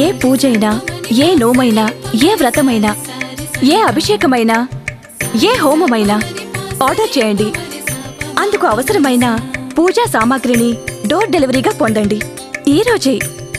ఏ పూజైనా ఏ నోమైనా ఏ వ్రతమైనా ఏ అభిషేకమైనా ఏ హోమమైనా ఆర్డర్ చేయండి అందుకు అవసరమైన పూజా సామాగ్రిని డోర్ డెలివరీగా పొందండి ఈ రోజే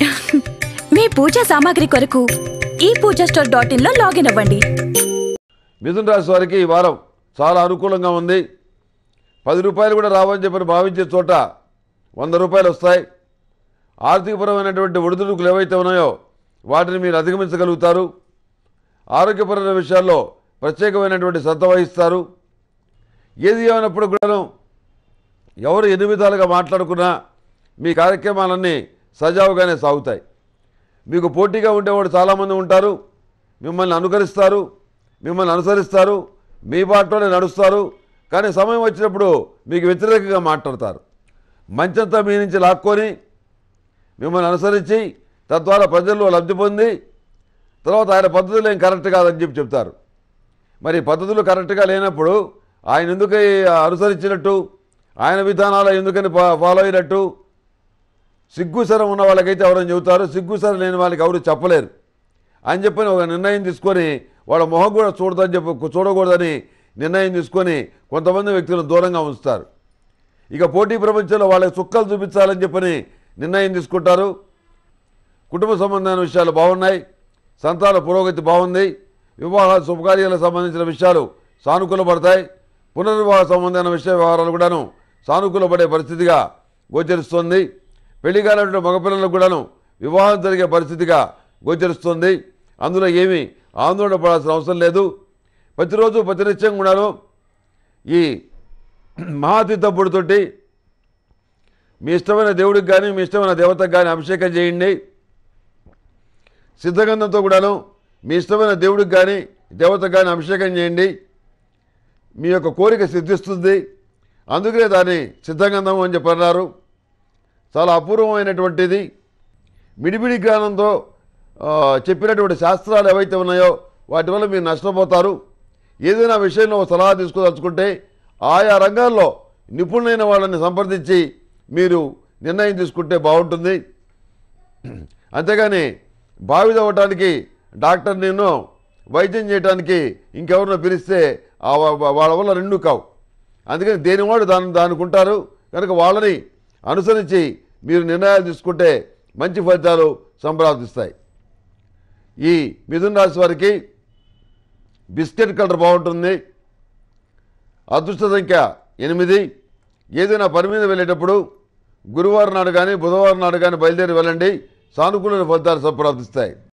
మీ పూజా సామాగ్రి కొరకు ఈ పూజా స్టోర్ డాట్ ఇన్లో లాగిన్ అవ్వండి మిథున రాశి వారికి ఈ వారం చాలా అనుకూలంగా ఉంది పది రూపాయలు కూడా రావని చెప్పని భావించే చోట వంద రూపాయలు వస్తాయి ఆర్థికపరమైనటువంటి ఒడిదుడుకులు ఏవైతే ఉన్నాయో వాటిని మీరు అధిగమించగలుగుతారు ఆరోగ్యపరమైన విషయాల్లో ప్రత్యేకమైనటువంటి శ్రద్ధ వహిస్తారు ఏది ఏమైనప్పుడు కూడాను ఎవరు ఎన్ని విధాలుగా మాట్లాడుకున్నా మీ కార్యక్రమాలన్నీ సజావుగానే సాగుతాయి మీకు పోటీగా ఉండేవాడు చాలామంది ఉంటారు మిమ్మల్ని అనుకరిస్తారు మిమ్మల్ని అనుసరిస్తారు మీ బాటలోనే నడుస్తారు కానీ సమయం వచ్చినప్పుడు మీకు వ్యతిరేకంగా మాట్లాడతారు మంచంతా మీ నుంచి లాక్కొని మిమ్మల్ని అనుసరించి తద్వారా ప్రజల్లో లబ్ధి పొంది తర్వాత ఆయన పద్ధతులు ఏం కరెక్ట్ కాదని చెప్పి చెప్తారు మరి పద్ధతులు కరెక్ట్గా లేనప్పుడు ఆయన ఎందుకు అనుసరించినట్టు ఆయన విధానాలు ఎందుకని ఫా- ఫాలో అయినట్టు సిగ్గుసరం ఉన్న వాళ్ళకైతే ఎవరైనా చెబుతారు సిగ్గుసరం లేని వాళ్ళకి ఎవరు చెప్పలేరు అని చెప్పని ఒక నిర్ణయం తీసుకొని వాళ్ళ మొహం కూడా చూడదని చెప్పి చూడకూడదని నిర్ణయం తీసుకొని కొంతమంది వ్యక్తులను దూరంగా ఉంచుతారు ఇక పోటీ ప్రపంచంలో వాళ్ళకి చుక్కలు చూపించాలని చెప్పని నిర్ణయం తీసుకుంటారు కుటుంబ సంబంధమైన విషయాలు బాగున్నాయి సంతాన పురోగతి బాగుంది వివాహ శుభకార్యాలకు సంబంధించిన విషయాలు సానుకూలపడతాయి పునర్వివాహ సంబంధమైన విషయ వ్యవహారాలు కూడాను సానుకూలపడే పరిస్థితిగా గోచరిస్తుంది పెళ్లి కానటువంటి మగపిల్లలకు కూడాను వివాహం జరిగే పరిస్థితిగా గోచరిస్తుంది అందులో ఏమీ ఆందోళన పడాల్సిన అవసరం లేదు ప్రతిరోజు ప్రతినిత్యం కూడాను ఈ మహాతీతప్పుడుతోటి మీ ఇష్టమైన దేవుడికి కానీ మీ ఇష్టమైన దేవతకు కానీ అభిషేకం చేయండి సిద్ధగంధంతో కూడాను మీ ఇష్టమైన దేవుడికి కానీ దేవతకు కానీ అభిషేకం చేయండి మీ యొక్క కోరిక సిద్ధిస్తుంది అందుకనే దాన్ని సిద్ధగంధం అని చెప్పి అన్నారు చాలా అపూర్వమైనటువంటిది మిడిమిడి జ్ఞానంతో ఆ, చెప్పినటువంటి శాస్త్రాలు ఏవైతే ఉన్నాయో వాటి వల్ల మీరు నష్టపోతారు ఏదైనా విషయంలో ఒక సలహా తీసుకోదలుచుకుంటే ఆయా రంగాల్లో నిపుణులైన వాళ్ళని సంప్రదించి మీరు నిర్ణయం తీసుకుంటే బాగుంటుంది అంతేగాని బావి తవ్వటానికి డాక్టర్ నేను వైద్యం చేయడానికి ఇంకెవరినో పిలిస్తే ఆ వా- వా- వాళ్ళ వల్ల రెండు కావు అందుకని దేనివాడు దాని దానికి ఉంటారు కనుక వాళ్ళని అనుసరించి మీరు నిర్ణయాలు తీసుకుంటే మంచి ఫలితాలు సంప్రాప్తిస్తాయి ఈ మిథున రాశి వారికి బిస్కెట్ కలర్ బాగుంటుంది అదృష్ట సంఖ్య ఎనిమిది ఏదైనా పని మీద వెళ్ళేటప్పుడు గురువారం నాడు కానీ బుధవారం నాడు కానీ బయలుదేరి వెళ్ళండి సానుకూల ఫలితాలు సంప్రాప్తిస్తాయి